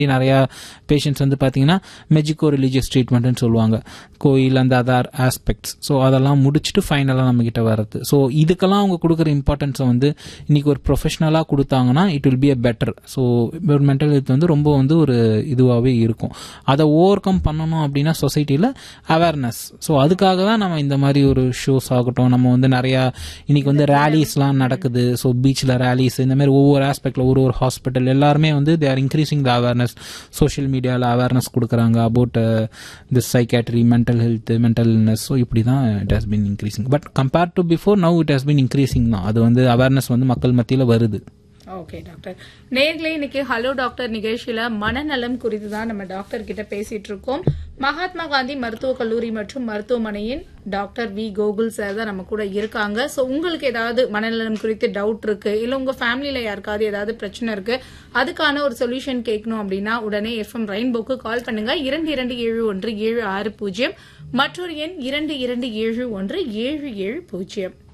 நிறையா பேஷண்ட்ஸ் வந்து பார்த்தீங்கன்னா மெஜிக்கோ ரிலீஜியஸ் ட்ரீட்மெண்ட்னு சொல்லுவாங்க கோயில் அந்த அதர் ஆஸ்பெக்ட்ஸ் ஸோ அதெல்லாம் முடிச்சுட்டு ஃபைனலாக நம்மக்கிட்ட வர்றது ஸோ இதுக்கெல்லாம் அவங்க கொடுக்குற இம்பார்ட்டன்ஸை வந்து இன்னைக்கு ஒரு ப்ரொஃபஷனலாக கொடுத்தாங்கன்னா it will be a better so mental health வந்து ரொம்ப வந்து ஒரு இதுவாகவே இருக்கும் அதை ஓவர் கம் பண்ணணும் அப்படின்னா சொசைட்டியில் அவேர்னஸ் ஸோ அதுக்காக தான் நம்ம இந்த மாதிரி ஒரு ஷோஸ் ஆகட்டும் நம்ம வந்து நிறையா இன்னைக்கு வந்து ரேலிஸ்லாம் நடக்குது ஸோ பீச்சில் ரேலிஸ் இந்த மாதிரி ஒவ்வொரு ஆஸ்பெக்டில் ஒரு ஒரு ஹாஸ்பிட்டல் எல்லாருமே வந்து they are increasing the awareness social மீடியாவில் அவேர்னஸ் கொடுக்குறாங்க about the psychiatry mental health mental illness so இப்படி தான் it has been increasing but compared to before now it has been increasing தான் அது வந்து அவேர்னஸ் வந்து மக்கள் மத்தியில் வருது ஓகே டாக்டர் நேர்களே இன்னைக்கு ஹலோ டாக்டர் நிகழ்ச்சியில மனநலம் குறித்து தான் நம்ம டாக்டர் கிட்ட பேசிட்டு இருக்கோம் மகாத்மா காந்தி மருத்துவக் கல்லூரி மற்றும் மருத்துவமனையின் டாக்டர் வி கோகுல் சார் தான் நம்ம கூட இருக்காங்க ஸோ உங்களுக்கு ஏதாவது மனநலம் குறித்து டவுட் இருக்கு இல்ல உங்க ஃபேமிலியில யாருக்காவது ஏதாவது பிரச்சனை இருக்கு அதுக்கான ஒரு சொல்யூஷன் கேட்கணும் அப்படின்னா உடனே எஃப்எம் ரெயின்போக்கு கால் பண்ணுங்க இரண்டு இரண்டு ஏழு ஒன்று ஏழு ஆறு பூஜ்ஜியம் மற்றொரு எண் இரண்டு இரண்டு ஏழு ஒன்று ஏழு ஏழு பூஜ்ஜியம்